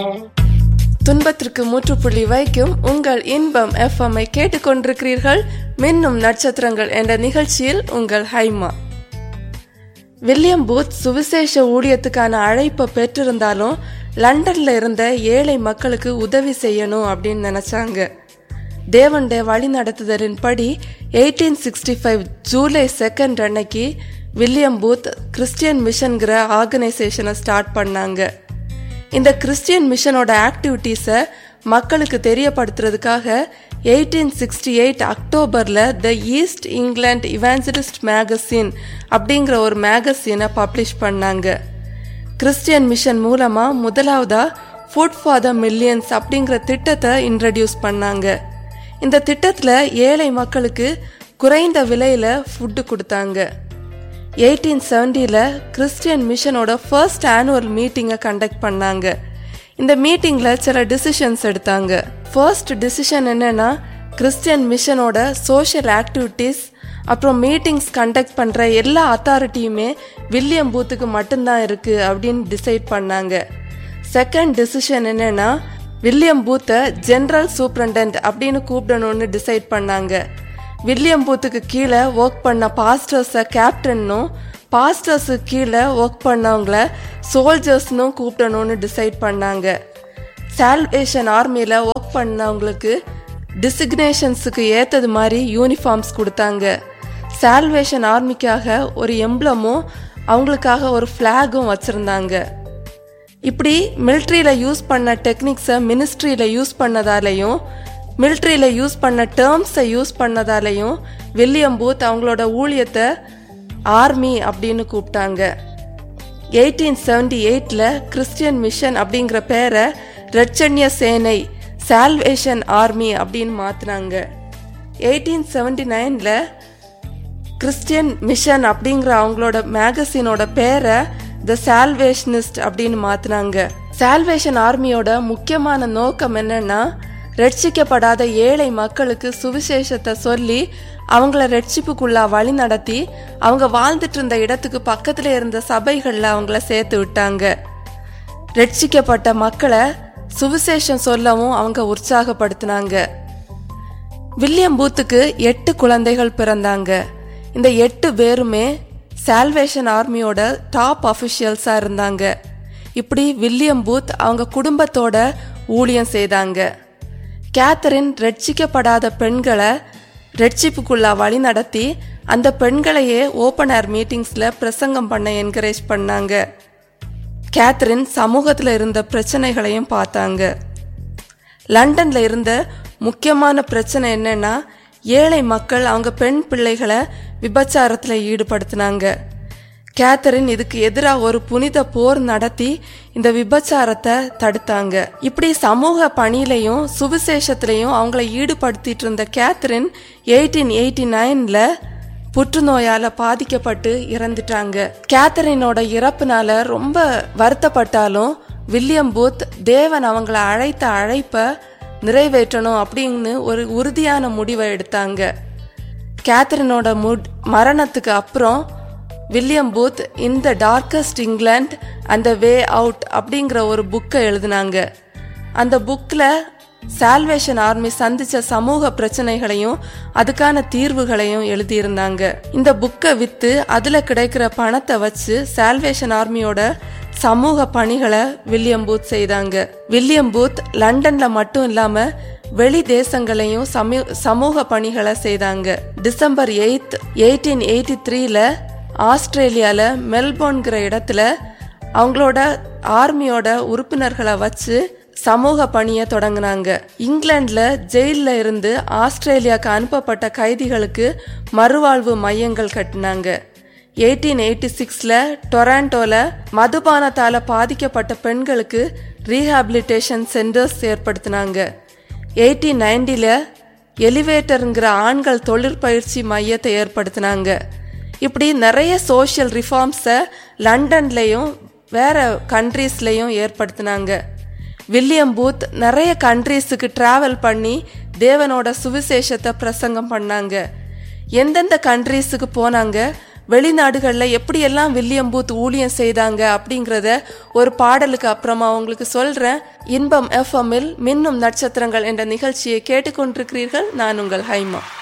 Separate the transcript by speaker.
Speaker 1: துன்பத்திற்கு முற்றுப்புள்ளி வைக்கும் உங்கள் இன்பம் எஃப்எம் ஐ கேட்டுக்கொண்டிருக்கிறீர்கள் மின்னும் நட்சத்திரங்கள் என்ற நிகழ்ச்சியில் உங்கள் ஹைமா வில்லியம் பூத் சுவிசேஷ ஊழியத்துக்கான அழைப்பை பெற்றிருந்தாலும் லண்டன்ல இருந்த ஏழை மக்களுக்கு உதவி செய்யணும் அப்படின்னு நினைச்சாங்க தேவனுடைய வழி நடத்துதலின்படி eighteen sixty five July second அன்னைக்கு வில்லியம் பூத் கிறிஸ்டியன் மிஷன்கிற ஆர்கனைசேஷனை ஸ்டார்ட் பண்ணாங்க இந்த கிறிஸ்டியன் மிஷனோட ஆக்டிவிட்டீஸை மக்களுக்கு தெரியப்படுத்துறதுக்காக எயிட்டீன் சிக்ஸ்டி எயிட் அக்டோபரில் the East England evangelist magazine அப்படிங்கிற ஒரு மேகசினை பப்ளிஷ் பண்ணாங்க கிறிஸ்டியன் மிஷன் மூலமாக முதலாவதா ஃபுட் ஃபார் த மில்லியன்ஸ் அப்படிங்கிற திட்டத்தை இன்ட்ரடியூஸ் பண்ணாங்க இந்த திட்டத்தில் ஏழை மக்களுக்கு குறைந்த விலையில் ஃபுட்டு கொடுத்தாங்க எயிட்டீன் செவன்டியில் கிறிஸ்டியன் மிஷனோட ஃபர்ஸ்ட் ஆனுவல் மீட்டிங்கை கண்டக்ட் பண்ணாங்க இந்த மீட்டிங்கில் சில டிசிஷன்ஸ் எடுத்தாங்க ஃபர்ஸ்ட் டிசிஷன் என்னன்னா கிறிஸ்டியன் மிஷனோட சோஷியல் ஆக்டிவிட்டீஸ் அப்புறம் மீட்டிங்ஸ் கண்டக்ட் பண்ணுற எல்லா அத்தாரிட்டியுமே வில்லியம் பூத்துக்கு மட்டும்தான் இருக்குது அப்படின்னு டிசைட் பண்ணாங்க செகண்ட் டிசிஷன் என்னன்னா வில்லியம் பூத்தை ஜெனரல் சூப்ரண்டன்ட் அப்படின்னு கூப்பிடணும்னு டிசைட் பண்ணாங்க வில்லியம் பூத்துக்கு கீழே ஒர்க் பண்ண பாஸ்டர்ஸை கேப்டன்னும் பாஸ்டர்ஸுக்கு கீழே ஒர்க் பண்ணவங்கள சோல்ஜர்ஸ்னும் கூப்பிடணும்னு டிசைட் பண்ணாங்க சால்வேஷன் ஆர்மியில் ஒர்க் பண்ணவங்களுக்கு டிசிக்னேஷன்ஸுக்கு ஏற்றது மாதிரி யூனிஃபார்ம்ஸ் கொடுத்தாங்க சால்வேஷன் ஆர்மிக்காக ஒரு எம்ப்ளமும் அவங்களுக்காக ஒரு ஃப்ளாகும் வச்சுருந்தாங்க இப்படி மிலிட்ரியில் யூஸ் பண்ண டெக்னிக்ஸை மினிஸ்ட்ரியில் யூஸ் பண்ணதாலையும் மிலிட்ரியில் யூஸ் பண்ண டேர்ம்ஸை யூஸ் பண்ணதாலையும் வில்லியம் பூத் அவங்களோட ஊழியத்தை ஆர்மி அப்படின்னு கூப்பிட்டாங்க எயிட்டீன் செவன்டி எயிட்டில் கிறிஸ்டியன் மிஷன் அப்படிங்கிற பேரை ரட்சண்ய சேனை சால்வேஷன் ஆர்மி அப்படின்னு மாற்றினாங்க எயிட்டீன் செவன்டி நைனில் கிறிஸ்டியன் மிஷன் அப்படிங்கிற அவங்களோட மேகசினோட பேரை த சால்வேஷனிஸ்ட் அப்படின்னு மாற்றினாங்க சால்வேஷன் ஆர்மியோட முக்கியமான நோக்கம் என்னன்னா ரட்சிக்கப்படாத ஏழை மக்களுக்கு சுவிசேஷத்தை சொல்லி அவங்கள ரட்சிப்புக்குள்ளா வழி நடத்தி அவங்க வாழ்ந்துட்டு இருந்த இடத்துக்கு பக்கத்துல இருந்த சபைகள்ல அவங்கள சேர்த்து விட்டாங்க ரட்சிக்கப்பட்ட மக்களை சுவிசேஷம் சொல்லவும் அவங்க உற்சாகப்படுத்தினாங்க வில்லியம் பூத்துக்கு எட்டு குழந்தைகள் பிறந்தாங்க இந்த எட்டு பேருமே சால்வேஷன் ஆர்மியோட டாப் அஃபிஷியல்ஸா இருந்தாங்க இப்படி வில்லியம் பூத் அவங்க குடும்பத்தோட ஊழியம் செய்தாங்க கேத்தரின் ரட்சிக்கப்படாத பெண்களை ரட்சிப்புக்குள்ளா வழி நடத்தி அந்த பெண்களையே ஓப்பன் ஏர் மீட்டிங்ஸில் பிரசங்கம் பண்ண என்கரேஜ் பண்ணாங்க கேத்தரின் சமூகத்தில் இருந்த பிரச்சனைகளையும் பார்த்தாங்க லண்டனில் இருந்த முக்கியமான பிரச்சனை என்னன்னா ஏழை மக்கள் அவங்க பெண் பிள்ளைகளை விபச்சாரத்தில் ஈடுபடுத்தினாங்க கேத்தரின் இதுக்கு எதிராக ஒரு புனித போர் நடத்தி இந்த விபச்சாரத்தை தடுத்தாங்க இப்படி சமூக பணியிலையும் சுவிசேஷத்திலையும் அவங்கள ஈடுபடுத்திட்டு இருந்த கேத்தரின் எயிட்டீன் எயிட்டி நைன்ல புற்றுநோயால பாதிக்கப்பட்டு இறந்துட்டாங்க கேத்தரினோட இறப்புனால ரொம்ப வருத்தப்பட்டாலும் வில்லியம் பூத் தேவன் அவங்கள அழைத்த அழைப்ப நிறைவேற்றணும் அப்படின்னு ஒரு உறுதியான முடிவை எடுத்தாங்க கேத்தரினோட முட் மரணத்துக்கு அப்புறம் வில்லியம் பூத் இந்த டார்க்கஸ்ட் இங்கிலாந்து அந்த வே அவுட் அப்படிங்கிற ஒரு புக்கை எழுதினாங்க அந்த புக்கில் சால்வேஷன் ஆர்மி சந்திச்ச சமூக பிரச்சனைகளையும் அதுக்கான தீர்வுகளையும் எழுதியிருந்தாங்க இந்த புக்கை வித்து அதில் கிடைக்கிற பணத்தை வச்சு சால்வேஷன் ஆர்மியோட சமூக பணிகளை வில்லியம் பூத் செய்தாங்க வில்லியம் பூத் லண்டன்ல மட்டும் இல்லாம வெளி தேசங்களையும் சமூக பணிகளை செய்தாங்க டிசம்பர் எயித் எயிட்டீன் எயிட்டி த்ரீல ஆஸ்திரேலியால மெல்போர்ன்கிற இடத்துல அவங்களோட ஆர்மியோட உறுப்பினர்களை வச்சு சமூக பணியை தொடங்கினாங்க இங்கிலாந்துல ஜெயிலில் இருந்து ஆஸ்திரேலியாவுக்கு அனுப்பப்பட்ட கைதிகளுக்கு மறுவாழ்வு மையங்கள் கட்டினாங்க எயிட்டீன் எயிட்டி சிக்ஸில் டொராண்டோவில் மதுபானத்தால் பாதிக்கப்பட்ட பெண்களுக்கு ரீஹாபிலிட்டேஷன் சென்டர்ஸ் ஏற்படுத்தினாங்க எயிட்டீன் நைன்டியில் எலிவேட்டருங்கிற ஆண்கள் தொழிற்பயிற்சி மையத்தை ஏற்படுத்தினாங்க இப்படி நிறைய சோஷியல் ரிஃபார்ம்ஸை லண்டன்லேயும் வேற கண்ட்ரீஸ்லையும் ஏற்படுத்தினாங்க வில்லியம் பூத் நிறைய கண்ட்ரீஸுக்கு டிராவல் பண்ணி தேவனோட சுவிசேஷத்தை பிரசங்கம் பண்ணாங்க எந்தெந்த கண்ட்ரீஸுக்கு போனாங்க வெளிநாடுகளில் எப்படியெல்லாம் வில்லியம் பூத் ஊழியம் செய்தாங்க அப்படிங்கிறத ஒரு பாடலுக்கு அப்புறமா உங்களுக்கு சொல்றேன் இன்பம் எஃப்எம்மில் மின்னும் நட்சத்திரங்கள் என்ற நிகழ்ச்சியை கேட்டுக்கொண்டிருக்கிறீர்கள் நான் உங்கள் ஹைமா